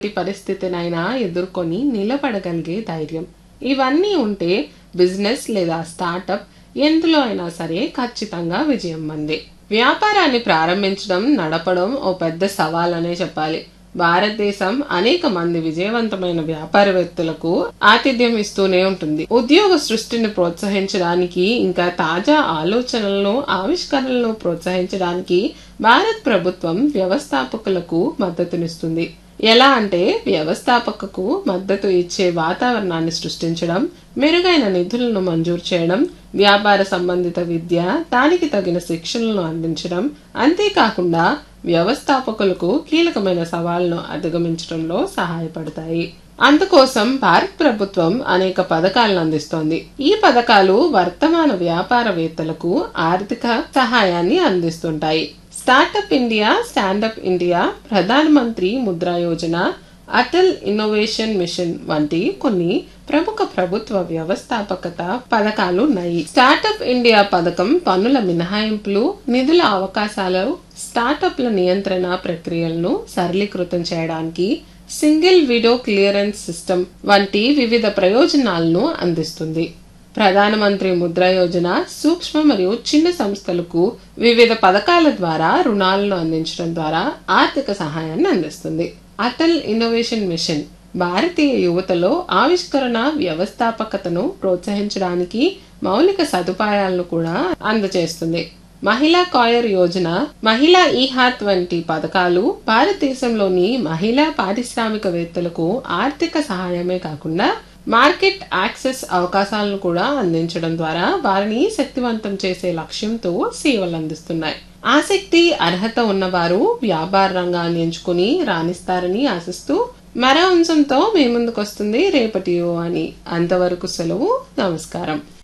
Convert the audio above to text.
ఎట్టి పరిస్థితినైనా ఎదుర్కొని నిలబడగలిగే ధైర్యం ఇవన్నీ ఉంటే బిజినెస్ లేదా స్టార్టప్ ఎందులో అయినా సరే ఖచ్చితంగా విజయం మంది వ్యాపారాన్ని ప్రారంభించడం నడపడం ఓ పెద్ద సవాల్ అనే చెప్పాలి భారతదేశం అనేక మంది విజయవంతమైన వ్యాపారవేత్తలకు ఆతిథ్యం ఇస్తూనే ఉంటుంది ఉద్యోగ సృష్టిని ప్రోత్సహించడానికి ఇంకా తాజా ఆలోచనలను ఆవిష్కరణలను ప్రోత్సహించడానికి భారత్ ప్రభుత్వం వ్యవస్థాపకులకు మద్దతునిస్తుంది ఎలా అంటే వ్యవస్థాపకకు మద్దతు ఇచ్చే వాతావరణాన్ని సృష్టించడం మెరుగైన నిధులను మంజూరు చేయడం వ్యాపార సంబంధిత విద్య దానికి తగిన శిక్షణలను అందించడం అంతేకాకుండా వ్యవస్థాపకులకు కీలకమైన సవాళ్లను అధిగమించడంలో సహాయపడతాయి అందుకోసం భారత్ ప్రభుత్వం అనేక పథకాలను అందిస్తోంది ఈ పథకాలు వర్తమాన వ్యాపారవేత్తలకు ఆర్థిక సహాయాన్ని అందిస్తుంటాయి startup India standup India Pradhan Mantri Mudra Yojana Atal innovation mission వంటి కొన్ని ప్రముఖ ప్రభుత్వ వ్యవస్థాపకత పథకాలు ఉన్నాయి స్టార్టప్ ఇండియా పథకం పన్నుల మినహాయింపులు నిధుల అవకాశాలు స్టార్టప్ల నియంత్రణ ప్రక్రియలను సరళీకృతం చేయడానికి సింగిల్ విడో క్లియరెన్స్ సిస్టమ్ వంటి వివిధ ప్రయోజనాలను అందిస్తుంది ప్రధానమంత్రి ముద్రా యోజన సూక్ష్మ మరియు చిన్న సంస్థలకు వివిధ పథకాల ద్వారా రుణాలను అందించడం ద్వారా ఆర్థిక సహాయాన్ని అందిస్తుంది అటల్ ఇన్నోవేషన్ మిషన్ భారతీయ యువతలో ఆవిష్కరణ వ్యవస్థాపకతను ప్రోత్సహించడానికి మౌలిక సదుపాయాలను కూడా అందజేస్తుంది మహిళా కాయర్ యోజన మహిళా ఈ హాత్ వంటి పథకాలు భారతదేశంలోని మహిళా పారిశ్రామికవేత్తలకు ఆర్థిక సహాయమే కాకుండా మార్కెట్ యాక్సెస్ అవకాశాలను కూడా అందించడం ద్వారా వారిని శక్తివంతం చేసే లక్ష్యంతో సేవలు అందిస్తున్నాయి ఆసక్తి అర్హత ఉన్నవారు వ్యాపార రంగాన్ని ఎంచుకుని రాణిస్తారని ఆశిస్తూ మరో అంశంతో మీ ముందుకు వస్తుంది రేపటి అని అంతవరకు సెలవు నమస్కారం